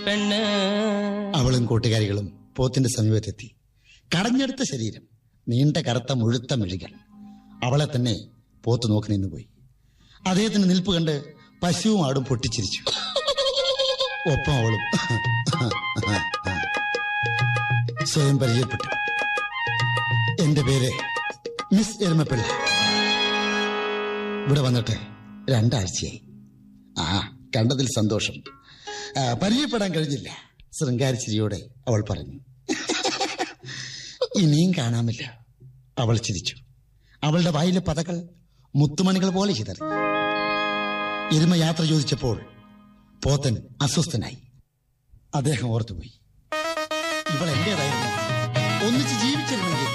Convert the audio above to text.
പെണ്ണ് അവളും കൂട്ടുകാരികളും പോത്തിന്റെ സമീപത്തെത്തി കടഞ്ഞെടുത്ത ശരീരം നീണ്ട കറുത്ത മുഴുത്ത മെഴുകൾ അവളെ തന്നെ പോത്ത് നോക്കി നിന്നുപോയി അദ്ദേഹത്തിന്റെ നിൽപ്പ് കണ്ട് പശുവും ആടും പൊട്ടിച്ചിരിച്ചു ഒപ്പം അവളും സ്വയം പരിചയപ്പെട്ടു എന്റെ പേര് മിസ് എരുമപ്പിള്ള ഇവിടെ വന്നിട്ട് രണ്ടാഴ്ചയായി ആ കണ്ടതിൽ സന്തോഷം ആ, പരിചയപ്പെടാൻ കഴിഞ്ഞില്ല ശൃംഗാരിച്ചിരിയോടെ അവൾ പറഞ്ഞു ഇനിയും കാണാമില്ല അവൾ ചിരിച്ചു അവളുടെ വായിലെ പതകൾ മുത്തുമണികൾ പോലെ ചിതറി എരുമ യാത്ര ചോദിച്ചപ്പോൾ പോത്തൻ അസ്വസ്ഥനായി അദ്ദേഹം ഓർത്തുപോയി ഇവൾ എന്റേതായിരുന്നു ഒന്നിച്ച് ജീവിച്ചിരുന്നെങ്കിൽ